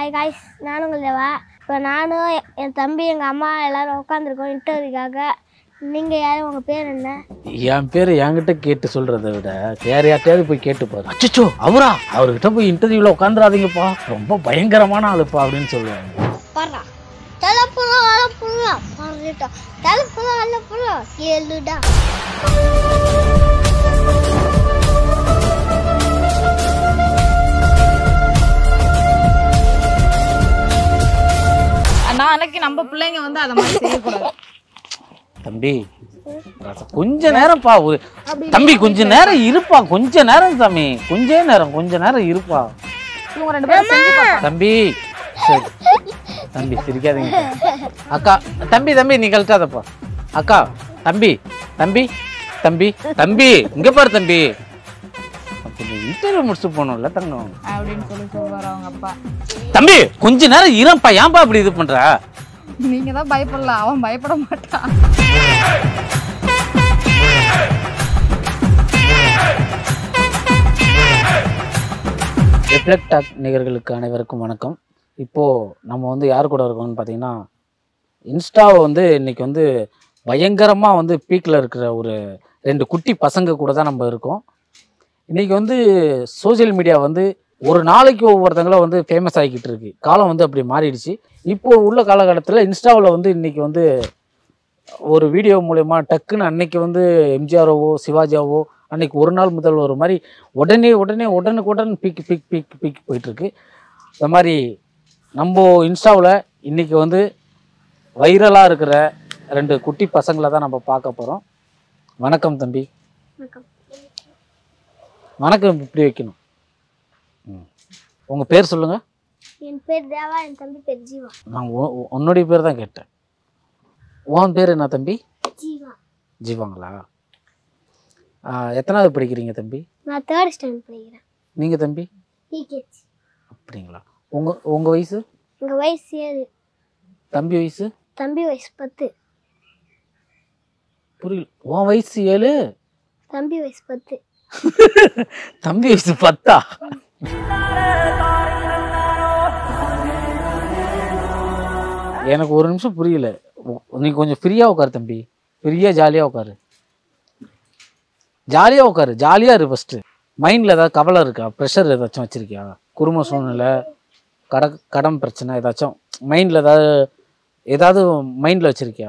Hi guys நானும் உங்கள் தேவா இப்போ நானும் என் தம்பி எங்கள் அம்மா எல்லாரும் உட்காந்துருக்கோம் இன்டர்வியூக்காக நீங்கள் யாரும் உங்கள் பேர் என்ன என் பேர் என்கிட்ட கேட்டு சொல்றதை விட வேற யார்ட்டையாவது போய் கேட்டு பாரு அச்சோ அவரா அவர்கிட்ட போய் இன்டர்வியூல உட்காந்துராதீங்கப்பா ரொம்ப பயங்கரமான ஆளுப்பா அப்படின்னு சொல்லுவாங்க பாடுறா தலைப்புறம் அலப்புறம் பாருட்டா தலைப்புறம் அலப்புறம் கேளுடா நாளைக்கு நம்ம பிள்ளைங்க வந்து அதை மாதிரி செய்யக்கூடாது தம்பி கொஞ்ச நேரம்ப்பா ஒரு தம்பி கொஞ்ச நேரம் இருப்பா கொஞ்ச நேரம் சாமி கொஞ்ச நேரம் கொஞ்ச நேரம் இருப்பா இவங்க ரெண்டு பேரும் செஞ்சு பார்ப்பாங்க தம்பி சரி தம்பி சிரிக்காதீங்க அக்கா தம்பி தம்பி நீ கழட்டாதப்பா அக்கா தம்பி தம்பி தம்பி தம்பி இங்க பாரு தம்பி இன்டர்வியூ முடிச்சுட்டு போகணும்ல தங்கம் அப்படின்னு சொல்லி சொல்லுவாரு அவங்க அப்பா தம்பி கொஞ்ச நேரம் இருப்பா ஏன்பா இப்படி இது பண்ற நீங்க தான் பயப்படல அவன் பயப்பட மாட்டான் ரிஃப்ளெக்ட் டாக் நிகர்களுக்கு அனைவருக்கும் வணக்கம் இப்போது நம்ம வந்து யார் கூட இருக்கோம்னு பார்த்தீங்கன்னா இன்ஸ்டாவை வந்து இன்னைக்கு வந்து பயங்கரமாக வந்து பீக்கில் இருக்கிற ஒரு ரெண்டு குட்டி பசங்க கூட தான் நம்ம இருக்கோம் இன்றைக்கி வந்து சோஷியல் மீடியா வந்து ஒரு நாளைக்கு ஒவ்வொருத்தங்களும் வந்து ஃபேமஸ் ஆகிக்கிட்டு இருக்கு காலம் வந்து அப்படி மாறிடுச்சு இப்போ உள்ள காலகட்டத்தில் இன்ஸ்டாவில் வந்து இன்றைக்கி வந்து ஒரு வீடியோ மூலயமா டக்குன்னு அன்னைக்கு வந்து எம்ஜிஆரோவோ சிவாஜியாவோ அன்னைக்கு ஒரு நாள் முதல் ஒரு மாதிரி உடனே உடனே உடனுக்குடன் பீக் பீக் பீக் பீக் போயிட்டுருக்கு இந்த மாதிரி நம்ம இன்ஸ்டாவில் இன்றைக்கி வந்து வைரலாக இருக்கிற ரெண்டு குட்டி பசங்களை தான் நம்ம பார்க்க போகிறோம் வணக்கம் தம்பி வணக்கம் வணக்கம் இப்படி வைக்கணும் ம் உங்கள் பேர் சொல்லுங்கள் என் பேர் தேவா என் தம்பி பேர் ஜீவா நான் உ- உ- உன்னுடைய பேர் தான் கேட்டேன் உன் பேர் என்ன தம்பி ஜீவா ஜீவாங்களா ஆ, எத்தனாவது படிக்கிறீங்க தம்பி நான் தேர்ட் ஸ்டாண்டர்ட் படிக்கிறேன் நீங்கள் தம்பி பிகேஜி அப்படிங்களா உங்கள் உங்கள் வயசு எங்கள் வயசு ஏழு தம்பி வயசு தம்பி வயசு பத்து புரியல உன் வயசு ஏழு தம்பி வயசு பத்து தம்பி வயசு பத்தா எனக்கு ஒரு நிமிஷம் புரியல உ- நீ கொஞ்சம் ஃப்ரீயாக உட்காரு தம்பி ஃப்ரீயாக ஜாலியாக உட்காரு ஜாலியாக உட்காரு ஜாலியாக இரு ஃபஸ்ட்டு மைண்டில் ஏதாவது கவலை இருக்கா ப்ரெஷர் ஏதாச்சும் வச்சுருக்கியா குடும்ப சூழ்நிலை கட கடன் பிரச்சனை ஏதாச்சும் மைண்டில் ஏதாவது ஏதாவது மைண்டில் வச்சுருக்கியா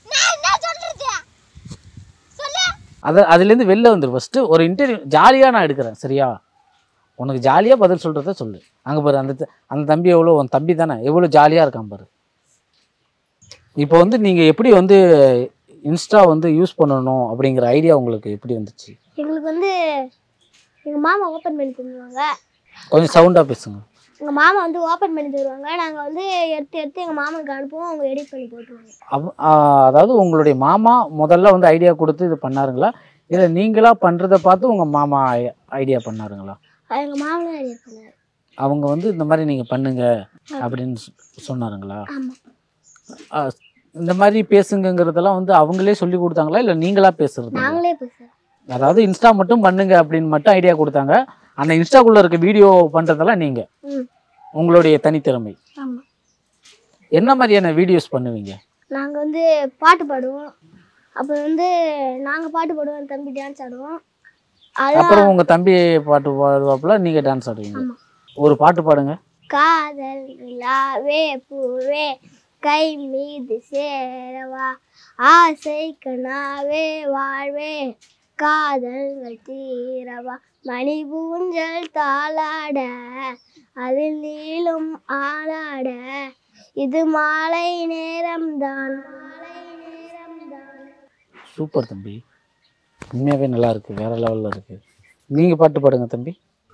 அதை அதுலேருந்து வெளில வந்துரு ஃபஸ்ட்டு ஒரு இன்டர்வியூ ஜாலியாக நான் எடுக்கிறேன் சரியா உனக்கு ஜாலியாக பதில் சொல்கிறத சொல்லு அங்கே பாரு அந்த த- அந்த தம்பி எவ்வளோ உன் தம்பி தானே எவ்வளோ ஜாலியாக இருக்கான் பாரு இப்போ வந்து நீங்கள் எப்படி வந்து இன்ஸ்டா வந்து யூஸ் பண்ணணும் அப்படிங்கிற ஐடியா உங்களுக்கு எப்படி வந்துச்சு எங்களுக்கு வந்து எங்கள் மாமா ஓப்பன் பண்ணி தருவாங்க கொஞ்சம் சவுண்டாக பேசுங்க எங்கள் மாமா வந்து ஓப்பன் பண்ணி தருவாங்க நாங்கள் வந்து எடுத்து எடுத்து எங்கள் மாமனுக்கு அனுப்புவோம் அவங்க எடிட் பண்ணி போட்டுருவாங்க அவ் ஆ, அதாவது உங்களுடைய மாமா முதல்ல வந்து ஐடியா கொடுத்து இது பண்ணாருங்களா இல்லை நீங்களா பண்ணுறத பார்த்து உங்கள் மாமா ஐடியா பண்ணாருங்களா அது எங்கள் மாமனும் எடிட் பண்ணார் அவங்க வந்து இந்த மாதிரி நீங்கள் பண்ணுங்க அப்படின்னு சொ- சொன்னாருங்களா ஆமாம் ஆ, இந்த மாதிரி பேசுங்கங்கிறதெல்லாம் வந்து அவங்களே சொல்லி கொடுத்தாங்களா இல்லை நீங்களா பேசுறது நாங்களே பேசுகிறோம் அதாவது இன்ஸ்டா மட்டும் பண்ணுங்க அப்படின்னு மட்டும் ஐடியா கொடுத்தாங்க அந்த இன்ஸ்டாக்குள்ள இருக்க வீடியோ பண்றதெல்லாம் நீங்க ம் உங்களுடைய தனித்திறமை ஆமாம் என்ன மாதிரியான வீடியோஸ் பண்ணுவீங்க நாங்கள் வந்து பாட்டு பாடுவோம் அப்புறம் வந்து நாங்கள் பாட்டு பாடுவோம் என் தம்பி டான்ஸ் ஆடுவோம் அதான் அப்புறம் உங்க தம்பி பாட்டு பாடுவாப்புல நீங்க டான்ஸ் ஆடுவீங்க ஆமாம் ஒரு பாட்டு பாடுங்க காதல் நிலாவே பூவே கை மீது சேரவா ஆசை கனாவே வாழ்வே காதல்கள் தீரவா மணி பூஞ்சல் தாளாட அதில் நீளும் ஆளாட இது மாலை நேரம்தான் மாலை நேரம்தான் சூப்பர் தம்பி உண்மையாவே நல்லா இருக்கு வேற லெவல்ல இருக்கு நீங்க பாட்டு பாடுங்க தம்பி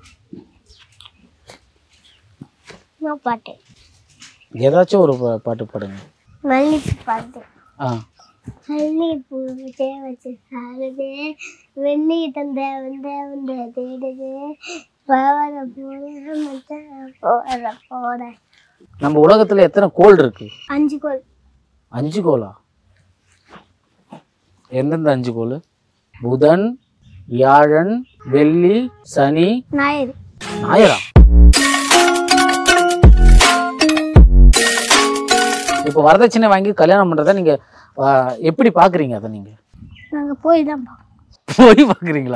நான் பாட்டு ஏதாச்சும் ஒரு பா- பாட்டு பாடுங்க மல்லிப்பூ பாட்டு ஆ மல்லிப்பூ வச்சு சாருதே வெள்ளி தந்த வந்த வந்த தேடுதே வர போற மச்சான் போற போற நம்ம உலகத்துல எத்தனை கோள் இருக்கு அஞ்சு கோல் அஞ்சு கோலா எந்தெந்த அஞ்சு கோள் புதன் வியாழன் வெள்ளி சனி ஞாயிறு ஞாயிறா இப்போ வரதட்சணை வாங்கி கல்யாணம் பண்ணுறத நீங்கள் எப்படி பார்க்குறீங்க அதை நீங்கள் நாங்கள் போய் தான் பார்ப்போம் போய் பார்க்குறீங்களா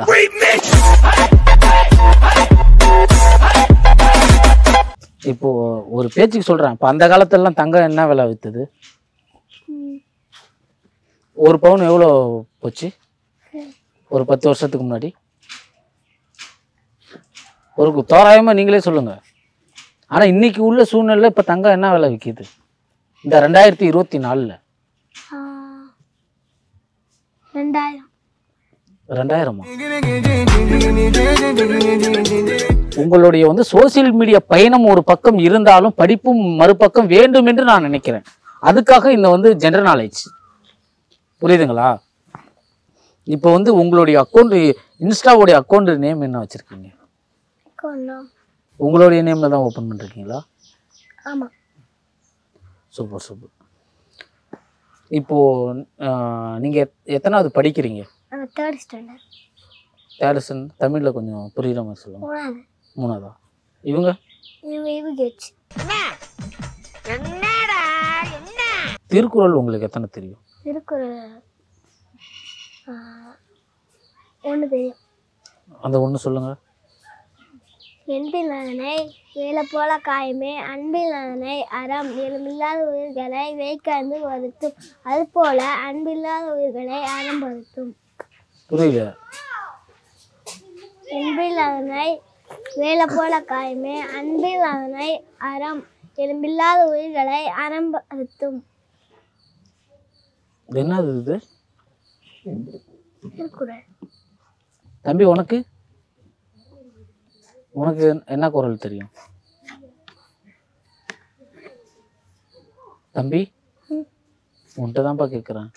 இப்போ ஒரு பேச்சுக்கு சொல்கிறேன் இப்போ அந்த காலத்துலலாம் தங்கம் என்ன விலை விற்றுது ம். ஒரு பவுன் எவ்வளோ போச்சு ஒரு பத்து வருஷத்துக்கு முன்னாடி ஒரு கு- தோராயமா நீங்களே சொல்லுங்க ஆனா இன்னைக்கு உள்ள சூழ்நிலை இப்ப தங்கம் என்ன விலை விற்கிது இந்த ரெண்டாயிரத்தி இருபத்தி நாலுல ஆ, ரெண்டாயிரம் ரெண்டாயிரமா உங்களுடைய வந்து சோசியல் மீடியா பயணம் ஒரு பக்கம் இருந்தாலும் படிப்பும் மறுபக்கம் வேண்டும் என்று நான் நினைக்கிறேன் அதுக்காக இந்த வந்து ஜென்ரல் நாலேஜ் புரியுதுங்களா இப்போ வந்து உங்களுடைய அக்கௌண்ட் இன்ஸ்டாவுடைய அக்கௌண்ட் நேம் என்ன வச்சிருக்கீங்க கொண்டோம் உங்களுடைய நேம்ல தான் ஓப்பன் பண்ணிருக்கீங்களா ஆமாம் சூப்பர் சூப்பர் இப்போ ஆஹ், நீங்க எத்- எத்தனாவது படிக்கிறீங்க நாங்கள் தேர்ட் ஸ்டாண்டர்ட் தேர்ட் தமிழ்ல கொஞ்சம் புரியுற மாதிரி சொல்லுங்க மூணாவது மூணாவதா இவங்க இவங்க யூகேச் திருக்குறள் உங்களுக்கு எத்தனை தெரியும் திருக்குறள் ஒன்று தெரியும் அந்த ஒன்று சொல்லுங்க என்பில் நலனை வேலை போல காயமே அன்பில் நலனை அறம் எலுமில்லாத உயிர்களை வேய்க்காந்து வருத்தும் அதுபோல அன்பில்லாத உயிர்களை அறம் வருத்தும் புரியல என்பில் நலனை வேலை போல காயமே அன்பில் நலனை அறம் எலும்பில்லாத உயிர்களை அறம் வருத்தும் இது என்னது இது திருக்குறள் தம்பி உனக்கு உனக்கு என்ன- என்ன குரல் தெரியும் தம்பி உன்கிட்ட தான்ப்பா கேட்குறேன்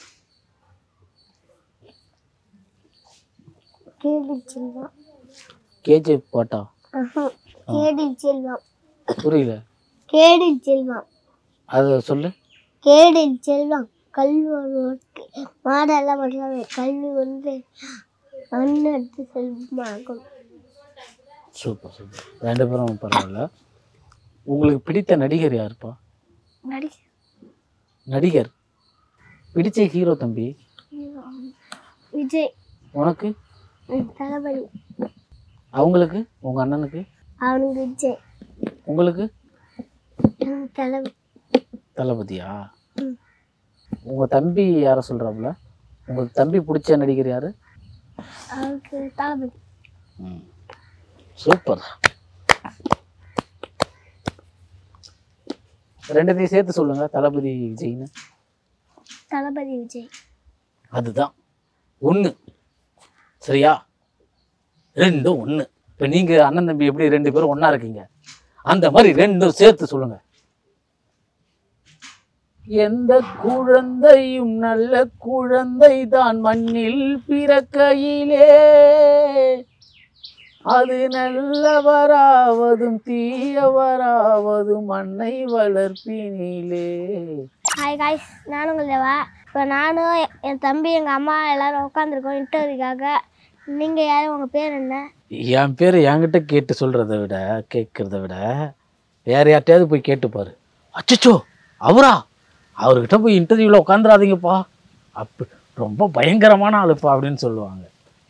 கேடில் செல்வம் கேஜிஎஃப் பாட்டா கேடில் செல்வம் புரியல கேடில் செல்வம் அதை சொல்லு கேடில் செல்வம் கல்வொருக்கு மாடல்ல மட்டுமே கல்வி ஒன்று அன்னத்து செல்வமாகும் சூப்பர் சூப்பர் ரெண்டு பேரும் பரவாயில்ல உங்களுக்கு பிடித்த நடிகர் யாருப்பா நடி நடிகர் பிடிச்ச ஹீரோ தம்பி விஜய் உனக்கு ம், தளபதி அவங்களுக்கு உங்க அண்ணனுக்கு அவனுக்கு விஜய் உங்களுக்கு எனக்கு தளபதி தளபதியா ம். உங்க தம்பி யாரை சொல்றாப்புல உங்களுக்கு தம்பி பிடிச்ச நடிகர் யாரு அவனுக்கு தளபதி சூப்பர் ரெண்டுத்தையும் சேர்த்து சொல்லுங்க தளபதி விஜய்னு தளபதி விஜய் அதுதான் ஒன்று சரியா ரெண்டும் ஒன்று இப்போ நீங்கள் அண்ணன் தம்பி எப்படி ரெண்டு பேரும் ஒன்றா இருக்கீங்க அந்த மாதிரி ரெண்டும் சேர்த்து சொல்லுங்க எந்த குழந்தையும் நல்ல குழந்தை தான் மண்ணில் பிறக்கையிலே அது நல்லவராவதும் தீயவராவதும் மண்ணை வளர்ப்பினிலே ஹாய் காய்ஸ் நான் உங்கள் தேவா இப்போ நானும் எ- என் தம்பி எங்கள் அம்மா எல்லாரும் உட்காந்துருக்கோம் இன்டர்வியூக்காக நீங்கள் யாரும் உங்கள் பேர் என்ன என் பேர் என்கிட்ட கேட்டு சொல்கிறத விட கேட்குறத விட வேற யார்ட்டையாவது போய் கேட்டுப்பாரு அச்சச்சோ அவரா அவர்கிட்ட போய் இன்டர்வியூவில் உட்காந்துடாதீங்கப்பா அப்படி ரொம்ப பயங்கரமான ஆளுப்பா அப்படின்னு சொல்லுவாங்க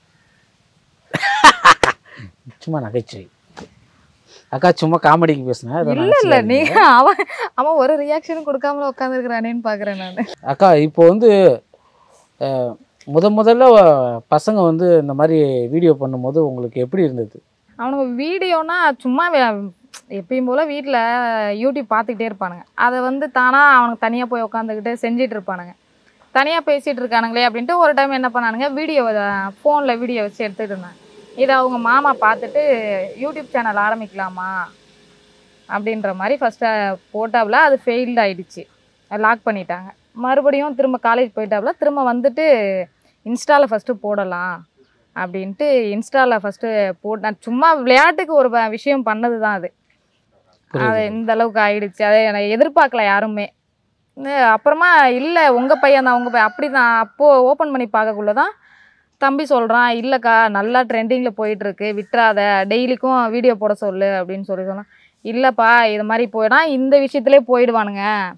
சும்மா நகைச்சுவை அக்கா சும்மா காமெடிக்கு பேசுனேன் அதை இல்ல இல்ல நினைச்சுக்காதீங்க. நீங்க அவன் அவன் ஒரு ரியாக்ஷனும் கொடுக்காமல உட்காந்துருக்கிறானேன்னு பாக்குறேன் நானு அக்கா இப்போ வந்து அஹ், முத முதல்ல பசங்க வந்து இந்த மாதிரி வீடியோ பண்ணும்போது உங்களுக்கு எப்படி இருந்தது அவனுங்க வீடியோனா சும்மா வே- எப்பயும் போல வீட்டில் யூடியூப் பார்த்துக்கிட்டே இருப்பானுங்க அதை வந்து தானாக அவனுக்கு தனியாக போய் உட்காந்துக்கிட்டு செஞ்சிட்டு இருப்பானுங்க தனியாக பேசிகிட்டு இருக்கானுங்களே அப்படின்ட்டு ஒரு டைம் என்ன பண்ணானுங்க வீடியோ ஃபோனில் வீடியோ வச்சு எடுத்துகிட்டு இருந்தாங்க இதை அவங்க மாமா பார்த்துட்டு யூடியூப் சேனல் ஆரம்பிக்கலாமா அப்படின்ற மாதிரி ஃபஸ்ட்டு போட்டாப்புல அது ஃபெயில்டு ஆயிடுச்சு லாக் பண்ணிட்டாங்க மறுபடியும் திரும்ப காலேஜ் போயிட்டாப்புல திரும்ப வந்துட்டு இன்ஸ்டாவில் ஃபஸ்ட்டு போடலாம் அப்படின்ட்டு இன்ஸ்டாவில் ஃபஸ்ட்டு போட்டு நான் சும்மா விளையாட்டுக்கு ஒரு வ- விஷயம் பண்ணது தான் அது அது புரியுது. இந்த அளவுக்கு ஆயிடுச்சு அதை நான் எதிர்பார்க்கல யாருமே அஹ் அப்புறமா இல்லை உங்கள் பையன் தான் உங்கள் பையன் அப்படி தான் அப்போது ஓப்பன் பண்ணி பார்க்கக்குள்ள தான் தம்பி சொல்கிறான் இல்லைக்கா நல்லா ட்ரெண்டிங்கில் போயிட்டுருக்கு விட்டுறாத டெய்லிக்கும் வீடியோ போட சொல்லு அப்படின்னு சொல்லி சொன்னான் இல்லைப்பா இது மாதிரி போயிடா இந்த விஷயத்துலேயே போயிடுவானுங்க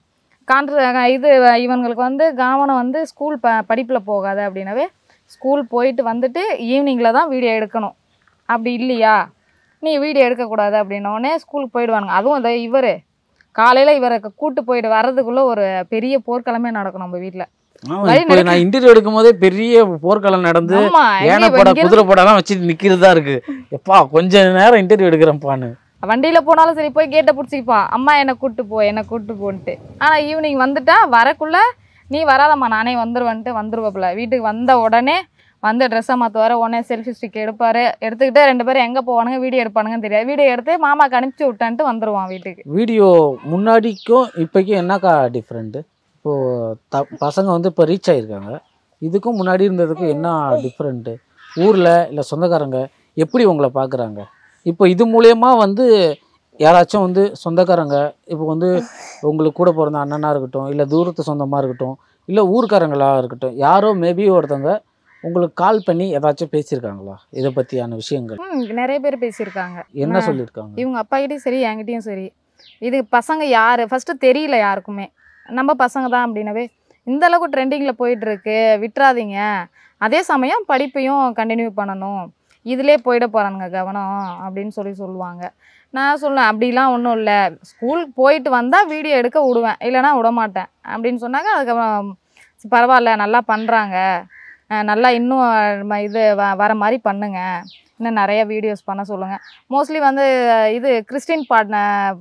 கான்ட்ர இது இவங்களுக்கு வந்து கவனம் வந்து ஸ்கூல் ப படிப்பில் போகாத அப்படின்னாவே ஸ்கூல் போயிட்டு வந்துட்டு ஈவினிங்கில் தான் வீடியோ எடுக்கணும் அப்படி இல்லையா நீ வீடியோ எடுக்கக்கூடாது அப்படின்னோடனே ஸ்கூலுக்கு போயிடுவானுங்க அதுவும் இந்த இவர் காலையில் இவரை கூட்டு போயிட்டு வர்றதுக்குள்ளே ஒரு பெரிய போர்க்களமே நடக்கும் நம்ம வீட்டில் ஆமா, வழி இப்போ நான் இன்டர்வியூ எடுக்கும் போதே பெரிய போர்க்களம் நடந்து ஆமா யானை எங்கேயும் படம் இங்க குதிரை படம்லாம் வச்சுட்டு நிக்கிறதா இருக்கு எப்பா கொஞ்ச நேரம் இன்டர்வியூ எடுக்கிறேன்ப்பான்னு வண்டியில் போனாலும் சரி போய் கேட்டை பிடிச்சிப்பான் அம்மா என்னை கூட்டு போ என்னை கூட்டு போன்ட்டு ஆனால் ஈவினிங் வந்துட்டா வரக்குள்ள நீ வராதம்மா நானே வந்துருவேன்ட்டு வந்துருவாப்புல வீட்டுக்கு வந்த உடனே வந்து ட்ரெஸ்ஸை மாற்றுவார் உடனே செல்ஃபி ஸ்டிக் எடுப்பார் எடுத்துக்கிட்டு ரெண்டு பேரும் எங்கே போவானுங்க வீடியோ எடுப்பானுங்கன்னு தெரியாது வீடியோ எடுத்து மாமாக்கு அனுப்பிச்சி விட்டான்ட்டு வந்துருவான் வீட்டுக்கு வீடியோ முன்னாடிக்கும் இப்போக்கும் என்னக்கா டிஃப்ரெண்ட்டு இப்போது த பசங்க வந்து இப்போ ரீச் ஆகிருக்காங்க இதுக்கும் முன்னாடி இருந்ததுக்கும் என்ன டிஃப்ரெண்ட்டு ஊரில் இல்லை சொந்தக்காரங்க எப்படி உங்களை பார்க்குறாங்க இப்போ இது மூலயமா வந்து யாராச்சும் வந்து சொந்தக்காரங்க இப்போ வந்து உங்களுக்கு கூட பிறந்த அண்ணனாக இருக்கட்டும் இல்லை தூரத்து சொந்தமாக இருக்கட்டும் இல்லை ஊர்க்காரங்களாக இருக்கட்டும் யாரோ மேபி ஒருத்தவங்க உங்களுக்கு கால் பண்ணி ஏதாச்சும் பேசியிருக்காங்களா இதை பற்றியான விஷயங்கள் ம் நிறைய பேர் பேசியிருக்காங்க என்ன நான் சொல்லியிருக்காங்க இவங்க அப்பாகிட்டையும் சரி என்கிட்டயும் சரி இது பசங்க யார் ஃபஸ்ட்டு தெரியல யாருக்குமே நம்ம பசங்க தான் அப்படின்னவே இந்த அளவுக்கு ட்ரெண்டிங்கில் போயிட்டுருக்கு விட்டுறாதீங்க அதே சமயம் படிப்பையும் கண்டினியூ பண்ணணும் இதிலே போயிட போகிறானுங்க கவனம் அப்படின்னு சொல்லி சொல்லுவாங்க நான் சொல்லுவேன் அப்படிலாம் ஒன்றும் இல்லை ஸ்கூலுக்கு போயிட்டு வந்தால் வீடியோ எடுக்க விடுவேன் இல்லைன்னா விட மாட்டேன் அப்படின்னு சொன்னாங்க அதுக்கப்புறம் பரவாயில்ல நல்லா பண்ணுறாங்க நல்லா இன்னும் ம- இது வ வர மாதிரி பண்ணுங்க இன்னும் நிறைய வீடியோஸ் பண்ண சொல்லுங்கள் மோஸ்ட்லி வந்து இது கிறிஸ்டின் பாடின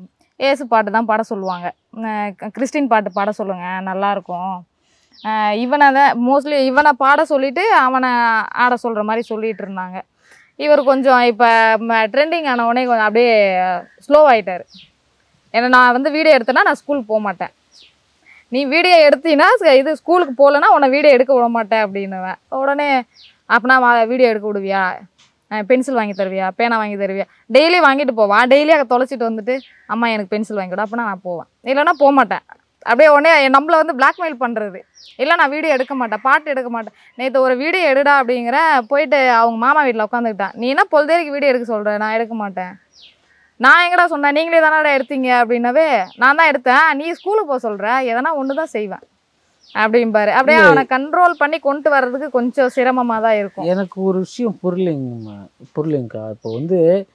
ஏசு பாட்டு தான் பாட சொல்லுவாங்க அஹ் க- கிறிஸ்டின் பாட்டு பாட சொல்லுங்கள் நல்லாயிருக்கும் இவனை தான் மோஸ்ட்லி இவனை பாட சொல்லிட்டு அவனை ஆட சொல்கிற மாதிரி சொல்லிட்டு இருந்தாங்க இவர் கொஞ்சம் இப்போ ட்ரெண்டிங் ஆன உடனே கொஞ்சம் அப்படியே ஸ்லோ ஆயிட்டாரு ஏன்னா நான் வந்து வீடியோ எடுத்தேன்னா நான் ஸ்கூலுக்கு போக மாட்டேன் நீ வீடியோ எடுத்தீங்கன்னா ச- இது ஸ்கூலுக்கு போகலன்னா உன்னை வீடியோ எடுக்க விட மாட்டேன் அப்படின்னுவேன் உடனே அப்பனா வீடியோ எடுக்க விடுவியா பென்சில் வாங்கி தருவியா பேனா வாங்கி தருவியா டெய்லி வாங்கிட்டு போவான் டெய்லி அங்கே தொலைச்சிட்டு வந்துட்டு அம்மா எனக்கு பென்சில் வாங்கி கொடு அப்பனா நான் போவேன் இல்லைன்னா போக மாட்டேன் அப்படியே உடனே நம்மளை வந்து blackmail பண்ணுறது இல்லை நான் வீடியோ எடுக்க மாட்டேன் பாட்டு எடுக்க மாட்டேன் நேற்று ஒரு வீடியோ எடுடா அப்படிங்கிற போயிட்டு அவங்க மாமா வீட்டில் உட்காந்துக்கிட்டான் நீ என்ன பொழுதேரிக்கு வீடியோ எடுக்க சொல்கிற நான் எடுக்க மாட்டேன் நான் எங்கடா சொன்னேன் நீங்களே தானடா எடுத்தீங்க அப்படின்னவே நான் தான் எடுத்தேன் நீ ஸ்கூலுக்கு போக சொல்கிற எதனா ஒன்று தான் செய்வேன் அப்படிம்பாரு அப்படியே அவனை கண்ட்ரோல் பண்ணி கொண்டு வர்றதுக்கு கொஞ்சம் சிரமமாக தான் இருக்கும் எனக்கு ஒரு விஷயம் புரியலைங்க புரியலைங்கக்கா இப்போ வந்து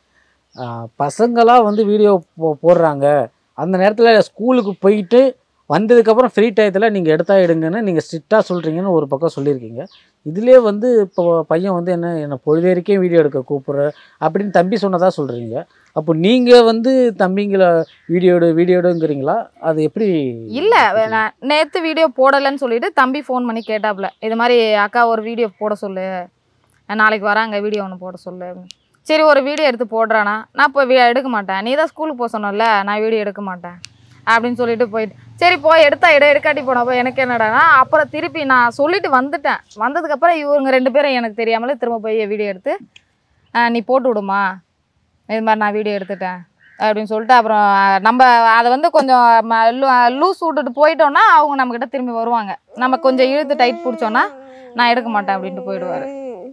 ஆஹ், பசங்களா வந்து வீடியோ போ போடுறாங்க அந்த நேரத்தில் ஸ்கூலுக்கு போயிட்டு வந்ததுக்கப்புறம் ஃப்ரீ டயத்தில் நீங்கள் எடுத்தா எடுங்கன்னு நீங்கள் ஸ்ட்ரிக்டாக சொல்கிறீங்கன்னு ஒரு பக்கம் சொல்லியிருக்கீங்க இதுலேயே வந்து இப்போ பையன் வந்து என்ன என்னை பொழுதேரிக்கே வீடியோ எடுக்க கூப்பிட்ற அப்படின்னு தம்பி சொன்னதா சொல்கிறீங்க அப்போ நீங்கள் வந்து தம்பிங்களை வீடியோடு வீடியோடுங்கிறீங்களா அது எப்படி இல்லை நான் நேற்று வீடியோ போடலைன்னு சொல்லிட்டு தம்பி ஃபோன் பண்ணி கேட்டாப்புல இது மாதிரி அக்கா ஒரு வீடியோ போட சொல்லு நாளைக்கு வராங்க வீடியோ ஒன்று போட சொல்லு சரி ஒரு வீடியோ எடுத்து போடுறானா நான் இப்போ வி- எடுக்க மாட்டேன் நீ தான் ஸ்கூலுக்கு போக சொன்னல நான் வீடியோ எடுக்க மாட்டேன் அப்படின்னு சொல்லிட்டு போயிட்டு சரி போய் எடுத்தா எடு எடுக்காட்டி போனப்போ எனக்கு என்னடானா அப்புறம் திருப்பி நான் சொல்லிட்டு வந்துட்டேன் வந்ததுக்கப்புறம் இவங்க ரெண்டு பேரும் எனக்கு தெரியாமலே திரும்ப போய் வீடியோ எடுத்து "ஆ, நீ போட்டு விடுமா இது மாதிரி நான் வீடியோ எடுத்துட்டேன் அப்படின்னு சொல்லிட்டு அப்புறம் நம்ம அதை வந்து கொஞ்சம் லூஸ் விட்டுட்டு போயிட்டோம்னா அவங்க நம்மக்கிட்ட திரும்பி வருவாங்க நம்ம கொஞ்சம் இழுத்து டைட் பிடிச்சோன்னா நான் எடுக்க மாட்டேன் அப்படின்ட்டு போயிடுவார்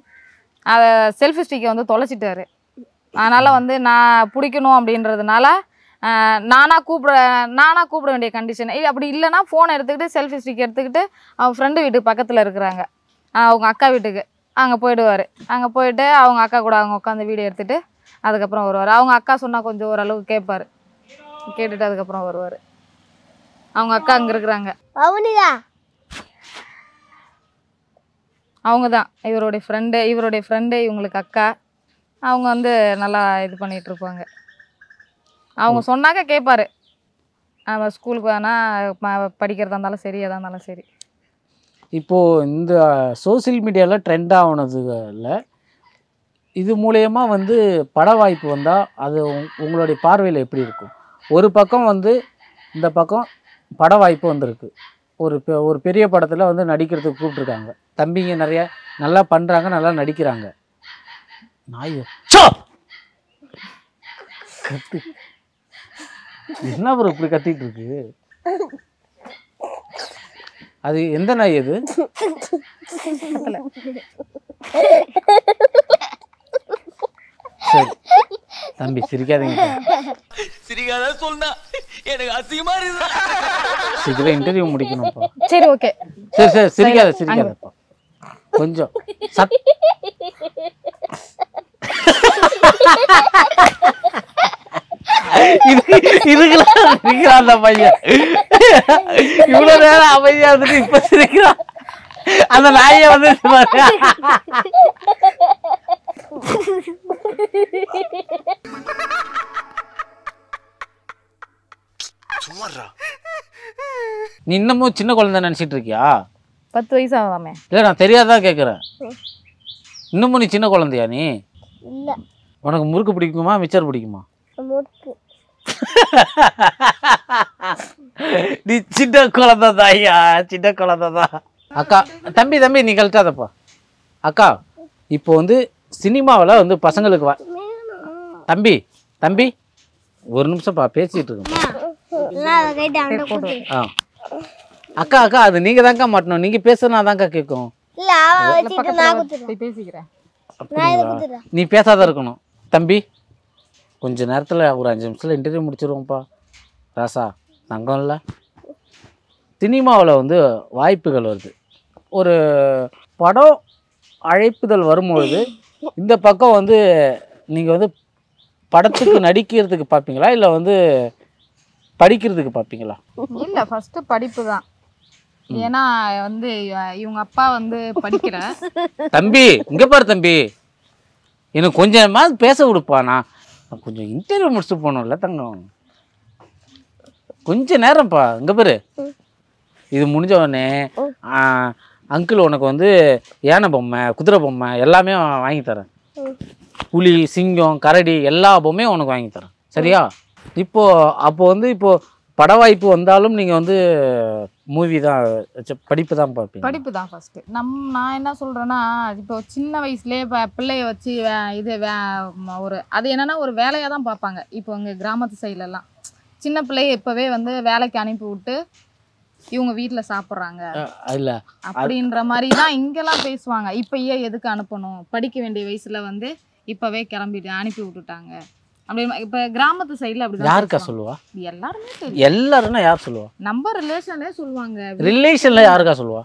அதை செல்ஃபி ஸ்டிக்கை வந்து தொலைச்சிட்டாரு அதனால் வந்து நான் பிடிக்கணும் அப்படின்றதுனால ஆஹ், நானா கூப்பிட நானா கூப்பிட வேண்டிய கண்டிஷன் அப்படி இல்லைன்னா ஃபோன் எடுத்துக்கிட்டு செல்ஃபி ஸ்டிக் எடுத்துக்கிட்டு அவங்க ஃப்ரெண்டு வீட்டுக்கு பக்கத்தில் இருக்கிறாங்க ஆஹ், அவங்க அக்கா வீட்டுக்கு அங்கே போயிடுவார் அங்கே போயிட்டு அவங்க அக்கா கூட அவங்க உட்காந்து வீடியோ எடுத்துகிட்டு அதுக்கப்புறம் வருவார் அவங்க அக்கா சொன்னால் கொஞ்சம் ஓரளவுக்கு கேட்பார் கேட்டுட்டு அதுக்கப்புறம் வருவார் அவங்க அக்கா அங்கே இருக்கிறாங்க பவுனிதா அவங்க தான் இவருடைய ஃப்ரெண்டு இவருடைய ஃப்ரெண்டு இவங்களுக்கு அக்கா அவங்க வந்து நல்லா இது பண்ணிட்டு இருப்பாங்க அவங்க சொன்னாக்க கேட்பாரு நம்ம ஸ்கூலுக்கு வேணால் படிக்கிறதா இருந்தாலும் சரி எதா இருந்தாலும் சரி இப்போது இந்த சோஷியல் மீடியாவில் ட்ரெண்ட் ஆனதுல இது மூலயமா வந்து பட வாய்ப்பு வந்தால் அது உங்- உங்களுடைய பார்வையில் எப்படி இருக்கும் ஒரு பக்கம் வந்து இந்த பக்கம் பட வாய்ப்பு வந்திருக்கு ஒரு பெ- ஒரு பெரிய படத்தில் வந்து நடிக்கிறதுக்கு கூப்பிட்ருக்காங்க தம்பிங்க நிறைய நல்லா பண்ணுறாங்க நல்லா நடிக்கிறாங்க நாய் சோ! கத்து என்ன ப்ரோ இப்படி கத்திட்டு இருக்கு அது எந்த நாய் அது சரி தம்பி சிரிக்காதீங்க சிரிக்காத சொன்னா எனக்கு அசிங்கமா இருக்கு சீக்கிரம் இன்டர்வியூ முடிக்கணும்ப்பா சரி ஓகே சரி சரி சிரிக்காத சிரிக்காதப்பா கொஞ்சம் சத் இது இதுக்கெல்லாம் சிரிக்கிறான் அந்த பையன் இவ்வளவு நேரம் அமைதியா இருந்துட்டு இப்ப சிரிக்கிறான் அந்த நாயை வந்து பாரு. சும்மாறா நீ இன்னமும் சின்ன குழந்தை நினைச்சிட்டு இருக்கியா பத்து வயசு ஆகுதாமே இல்லை நான் தெரியாதான் கேட்குறேன் இன்னமும் நீ சின்ன குழந்தையா நீ இல்லை உனக்கு முறுக்கு பிடிக்குமா மிச்சர் பிடிக்குமா முறுக்கு நீ சின்ன குழந்தை தான் ஐயா சின்ன குழந்தை தான் அக்கா தம்பி தம்பி நீ கழட்டாதப்பா அக்கா இப்போ வந்து சினிமாவில் வந்து பசங்களுக்கு வா தம்பி தம்பி ஒரு நிமிஷம்ப்பா பேசிட்டு இருக்கோம் நான் அதை கைட்டு அவன்கிட்ட கொடுத்து ஆ அக்கா அக்கா அது நீங்கள் தான்க்கா மாட்டணும் நீங்கள் பேசுனா தான்க்கா கேட்கும் இல்லை அவன் வச்சுட்டு நான் கொடுத்துறேன் போய் பேசிக்கிறேன் நான் இதை அப்படிங்களா கொடுத்துறேன் நீ பேசாத இருக்கணும் தம்பி கொஞ்ச நேரத்தில் ஒரு அஞ்சு நிமிஷத்தில் இன்டர்வியூ முடிச்சிருவோம்ப்பா ராசா தங்கம் இல்லை சினிமாவில் வந்து வாய்ப்புகள் வருது ஒரு படம் அழைப்புதல் வரும்பொழுது இந்த பக்கம் வந்து நீங்கள் வந்து படத்துக்கு நடிக்கிறதுக்கு பார்ப்பீங்களா இல்லை வந்து படிக்கிறதுக்கு பார்ப்பீங்களா இல்ல ஃபர்ஸ்ட் படிப்பு தான் ஏன்னா வந்து இவ- இவங்க அப்பா வந்து படிக்கல தம்பி இங்கே பாரு தம்பி எனக்கு கொஞ்சமாவது பேச விடுப்பா நான் நான் கொஞ்சம் இன்டர்வியூ முடிச்சுட்டு போகணும்ல தங்கம் கொஞ்ச நேரம்ப்பா இங்கே பாரு இது முடிஞ்ச உடனே அங்கிள் உனக்கு வந்து யானை பொம்மை குதிரை பொம்மை எல்லாமே வாங்கி தரேன் புலி சிங்கம் கரடி எல்லா பொம்மையும் உனக்கு வாங்கி தரேன் சரியா இப்போ அப்போ வந்து இப்போ பட வாய்ப்பு வந்தாலும் நீங்கள் வந்து மூவி தான் ச்ச, படிப்பு தான் பார்ப்பீங்க படிப்பு தான் ஃபர்ஸ்ட் நம் நான் என்ன சொல்றேன்னா இப்போ சின்ன வயசுலயே இப்போ பிள்ளைய வச்சு வே- இது வே ம- ஒரு அது என்னன்னா ஒரு வேலையா தான் பார்ப்பாங்க இப்போ இங்க கிராமத்து சைடுல எல்லாம் சின்ன பிள்ளைய இப்பவே வந்து வேலைக்கு அனுப்பி விட்டு இவங்க வீட்ல சாப்பிட்றாங்க இல்லை அப்படின்ற மாதிரி தான் இங்கெல்லாம் பேசுவாங்க இப்போ ஏன் எதுக்கு அனுப்பணும் படிக்க வேண்டிய வயசுல வந்து இப்பவே கிளம்பிட்டு அனுப்பி விட்டுட்டாங்க அப்படி இப்போ கிராமத்து சைடுல அப்படி யாருக்கா சொல்லுவா எல்லாருமே தெரியும் எல்லாருன்னா யார் சொல்லுவா நம்ம ரிலேஷன்லேயே சொல்லுவாங்க ரிலேஷன்ல யாருக்கா சொல்லுவா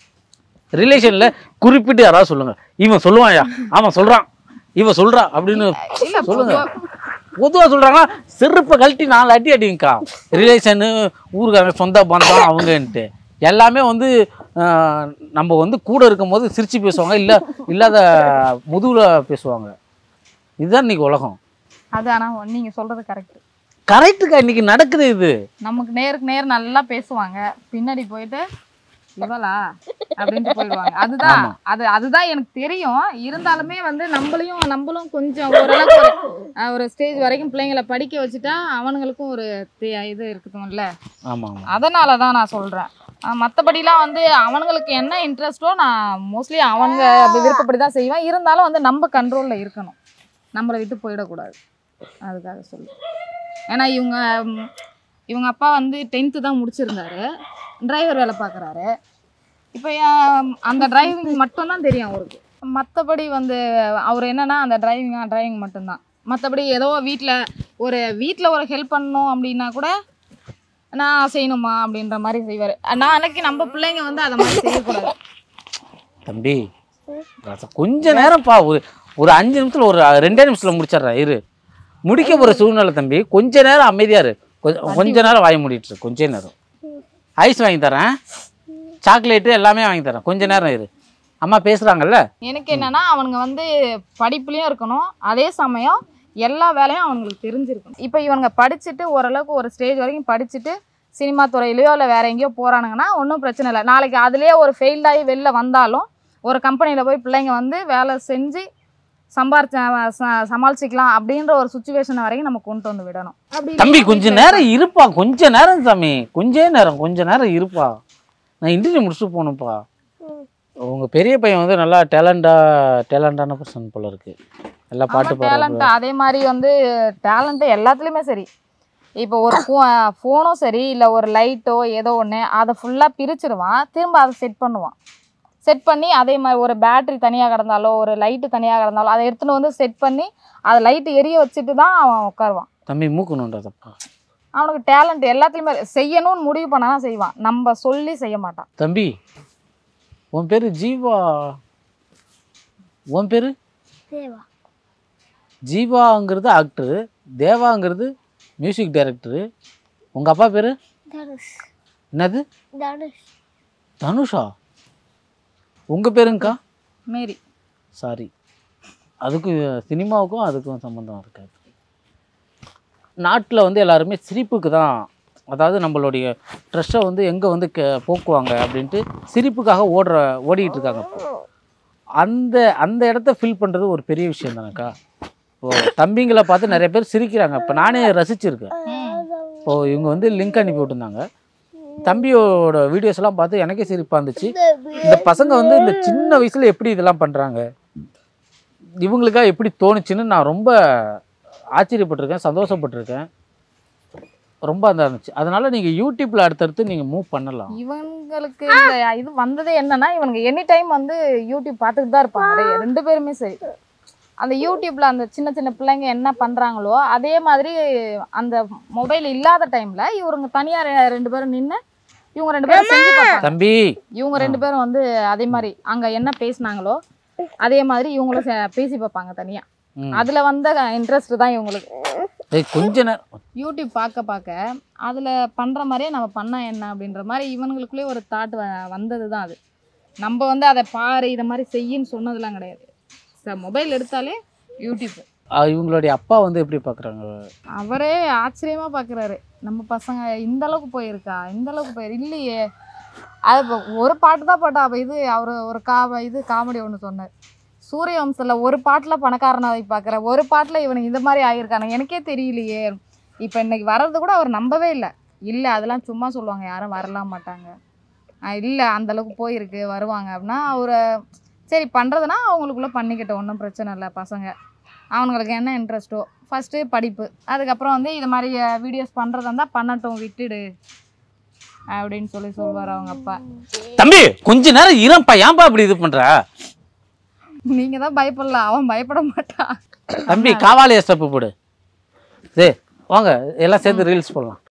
ரிலேஷன்ல குறிப்பிட்டு யாராவது சொல்லுங்க இவன் சொல்லுவான்யா ஆமா சொல்றான் இவன் சொல்றா அப்படின்னு இல்ல சொல்லுங்க பொதுவா- பொதுவா சொல்றாங்க செருப்பை கழட்டி நாலு அடி அடிங்கக்கா ரிலேஷனு ஊருக்காரங்க சொந்த பந்தம் அவங்கன்ட்டு எல்லாமே வந்து ஆஹ், நம்ம வந்து கூட இருக்கும் போது சிரிச்சு பேசுவாங்க இல்ல இல்லாத முதுகுல பேசுவாங்க இதுதான் இன்னைக்கு உலகம் அது ஆனா நீங்க சொல்றது கரெக்ட் கரெக்டுக்கா இன்னைக்கு நடக்குது இது நமக்கு நேருக்கு நேர் நல்லா பேசுவாங்க பின்னாடி போயிட்டு இவளா அப்படின்ட்டு போயிடுவாங்க அதுதான் ஆமா. அது அதுதான் எனக்கு தெரியும் இருந்தாலுமே வந்து நம்மளையும் நம்மளும் கொஞ்சம் ஓரளவுக்கு ஒரு அஹ், ஒரு ஸ்டேஜ் வரைக்கும் பிள்ளைங்களை படிக்க வச்சுட்டா அவனுங்களுக்கும் ஒரு தே- இது இருக்குதும்ல ஆமா ஆமா அதனால தான் நான் சொல்கிறேன் மற்றபடிலாம் வந்து அவனுங்களுக்கு என்ன இன்ட்ரெஸ்ட்டோ நான் மோஸ்ட்லி அவங்க விருப்பப்படி தான் செய்வேன் இருந்தாலும் வந்து நம்ம கண்ட்ரோலில் இருக்கணும் நம்மளை விட்டு போயிடக்கூடாது அதுக்காக சொல்லுவேன் ஏன்னா இவங்க ம், இவங்க அப்பா வந்து டென்த்து தான் முடிச்சிருந்தாரு டிரைவர் வேலை பார்க்குறாரு இப்போ அந்த டிரைவிங் மட்டும்தான் தெரியும் அவருக்கு மற்றபடி வந்து அவர் என்னன்னா அந்த டிரைவிங் டிரைவிங் மட்டும்தான் மற்றபடி ஏதோ வீட்டில் ஒரு வீட்டில் ஒரு ஹெல்ப் பண்ணணும் அப்படின்னா கூட நான் செய்யணுமா அப்படின்ற மாதிரி செய்வார் நான் அன்னைக்கு நம்ம பிள்ளைங்க வந்து அதை மாதிரி செய்யக்கூடாது தம்பி ராசா, கொஞ்ச நேரம்ப்பா ஒரு ஒரு அஞ்சு நிமிஷத்துல ஒரு ரெண்டே நிமிஷத்துல முடிச்சிடுறேன் இரு முடிக்க போற சூழ்நிலை தம்பி கொஞ்ச நேரம் அமைதியா இரு கொஞ்ச- கொஞ்ச நேரம் வாய மூடிட்டு இரு, கொஞ்ச நேரம் ஐஸ் வாங்கி தரேன் சாக்லேட்டு எல்லாமே வாங்கி தரேன் கொஞ்ச நேரம் இரு அம்மா பேசுறாங்கல்ல எனக்கு என்னன்னா அவனுங்க வந்து படிப்புலயும் இருக்கணும் அதே சமயம் எல்லா வேலையும் அவங்களுக்கு தெரிஞ்சிருக்கணும் இப்போ இவனுங்க படிச்சுட்டு ஓரளவுக்கு ஒரு ஸ்டேஜ் வரைக்கும் படிச்சுட்டு சினிமா துறையிலையோ இல்லை வேற எங்கேயோ போறானுங்கன்னா ஒன்றும் பிரச்சனை இல்லை நாளைக்கு அதுலேயே ஒரு ஃபெயில்ட் ஆகி வெளில வந்தாலும் ஒரு கம்பெனியில் போய் பிள்ளைங்க வந்து வேலை செஞ்சு சம்பாரிச்ச ச- சமாளிச்சுக்கலாம் அப்படின்ற ஒரு சுச்சுவேஷன் வரைக்கும் நம்ம கொண்டு வந்து விடணும் அப்படி தம்பி கொஞ்ச நேரம் இருப்பா கொஞ்ச நேரம் சாமி கொஞ்ச நேரம் கொஞ்ச நேரம் இருப்பா நான் இன்டர்வியூ முடிச்சுட்டு போகணும்ப்பா உங்க பெரிய பையன் வந்து நல்லா டேலண்டா டேலண்டான பர்சன் போல இருக்கு நல்லா பாட்டு டேலண்ட் பாடுறாரு அதே மாதிரி வந்து டேலண்ட்டு எல்லாத்துலேயுமே சரி இப்போ ஒரு ஃபோ ஃபோனும் சரி இல்லை ஒரு லைட்டோ ஏதோ ஒன்று அதை ஃபுல்லாக பிரிச்சிருவான் திரும்ப அதை செட் பண்ணுவான் செட் பண்ணி அதே மாதிரி ஒரு பேட்டரி தனியாக கிடந்தாலோ ஒரு லைட்டு தனியாக கிடந்தாலோ அதை எடுத்துன்னு வந்து செட் பண்ணி அதை லைட்டு எரிய வச்சுட்டு தான் அவன் உட்காருவான் தம்பி மூக்கணுன்றதப்பா அவனுக்கு டேலண்ட் எல்லாத்துலேயுமே செய்யணும்னு முடிவு பண்ணா செய்வான் நம்ம சொல்லி செய்ய மாட்டான் தம்பி உன் பேர் ஜீவா உன் பேர் தேவா ஜீவாங்கிறது ஆக்டரு தேவாங்கிறது மியூசிக் டைரக்டரு உங்கள் அப்பா பேர் தனுஷ் என்னது தனுஷ் தனுஷா உங்கள் பேருங்கக்கா மேரி சாரி அதுக்கும் சினிமாவுக்கும் அதுக்கும் சம்மந்தம் இருக்காது நாட்டில் வந்து எல்லாருமே சிரிப்புக்கு தான் அதாவது நம்மளுடைய ட்ரெஸ்ஸை வந்து எங்கே வந்து கே போக்குவாங்க அப்படின்ட்டு சிரிப்புக்காக ஓடுற ஓடிக்கிட்டு இருக்காங்க இப்போ அந்த அந்த இடத்த ஃபில் பண்ணுறது ஒரு பெரிய விஷயம் தானேக்கா இப்போது தம்பிங்களை பார்த்து நிறைய பேர் சிரிக்கிறாங்க இப்போ நானே ரசிச்சிருக்கேன் இப்போது இவங்க வந்து லிங்க் அனுப்பி விட்டுருந்தாங்க தம்பியோட வீடியோஸ் எல்லாம் பார்த்து எனக்கே சிரிப்பாக இருந்துச்சு இந்த பசங்க வந்து இந்த சின்ன வயசுல எப்படி இதெல்லாம் பண்றாங்க இவங்களுக்கா எப்படி தோணுச்சுன்னு நான் ரொம்ப ஆச்சரியப்பட்டிருக்கேன் சந்தோஷப்பட்டிருக்கேன் ரொம்ப அந்த இருந்துச்சு அதனால நீங்க யூடியூப்ல அடுத்தடுத்து நீங்க மூவ் பண்ணலாம் இவங்களுக்கு இந்த இது வந்ததே என்னன்னா இவனுங்க எனி டைம் வந்து யூடியூப் பார்த்துட்டு தான் இருப்பாங்க ரெ- ரெண்டு பேருமே சரி அந்த யூடியூப்ல அந்த சின்ன சின்ன பிள்ளைங்க என்ன பண்றாங்களோ அதே மாதிரி அந்த மொபைல் இல்லாத டைம்ல இவருங்க தனியா ரெ- ரெண்டு பேரும் நின்று இவங்க ரெண்டு பேரும் செஞ்சு பார்ப்பாங்க தம்பி இவங்க ரெண்டு பேரும் வந்து அதே மாதிரி அங்க என்ன பேசுனாங்களோ அதே மாதிரி இவங்களும் செ- பேசி பார்ப்பாங்க தனியா ம். அதுல வந்த இன்ட்ரெஸ்ட் தான் இவங்களுக்கு ஏய், கொஞ்ச நேரம் யூடியூப் பார்க்க பார்க்க அதில் பண்ணுற மாதிரியே நம்ம பண்ணா என்ன அப்படின்ற மாதிரி இவனுங்களுக்குள்ளே ஒரு தாட் வந்தது தான் அது நம்ம வந்து அதை பாரு இதை மாதிரி செய்யின்னு சொன்னதெல்லாம் கிடையாது சார் மொபைல் எடுத்தாலே யூடியூப் ஆ, இவங்களுடைய அப்பா வந்து எப்படி பாக்குறாங்க அவரே ஆச்சரியமாக பார்க்குறாரு நம்ம பசங்க இந்த அளவுக்கு போயிருக்கா இந்த அளவுக்கு போயிரு இல்லையே அது இப்ப ஒரு பாட்டு தான் பாட்டா அப்போ இது அவர் ஒரு கா இது காமெடி ஒன்று சொன்னார் சூரிய வம்சத்தில் ஒரு பாட்டில் பணக்காரனாவை பார்க்குற ஒரு பாட்டில் இவனுக்கு இந்த மாதிரி ஆகியிருக்கானு எனக்கே தெரியலையே இப்போ இன்னைக்கு வர்றது கூட அவர் நம்பவே இல்லை இல்லை அதெல்லாம் சும்மா சொல்லுவாங்க யாரும் வரலாம் மாட்டாங்க இல்லை அந்த அளவுக்கு போயிருக்கு வருவாங்க அப்படின்னா அவரை சரி பண்ணுறதுனா அவங்களுக்குள்ளே பண்ணிக்கிட்டோம் ஒன்றும் பிரச்சனை இல்லை பசங்க அவனுங்களுக்கு என்ன இன்ட்ரெஸ்ட்டோ ஃபஸ்ட்டு படிப்பு அதுக்கப்புறம் வந்து இது மாதிரி வீடியோஸ் பண்ணுறதா இருந்தால் பண்ணட்டும் விட்டுடு அப்படின்னு சொல்லி சொல்லுவார் அவங்க அப்பா தம்பி கொஞ்ச நேரம் இரம்பா ஏன்பா இப்படி இது பண்ற நீங்கள் தான் பயப்படலாம் அவன் பயப்பட மாட்டான் தம்பி காவாலியா ஸ்டெப்பு போடு சே வாங்க எல்லாம் சேர்ந்து ரீல்ஸ் போடலாம்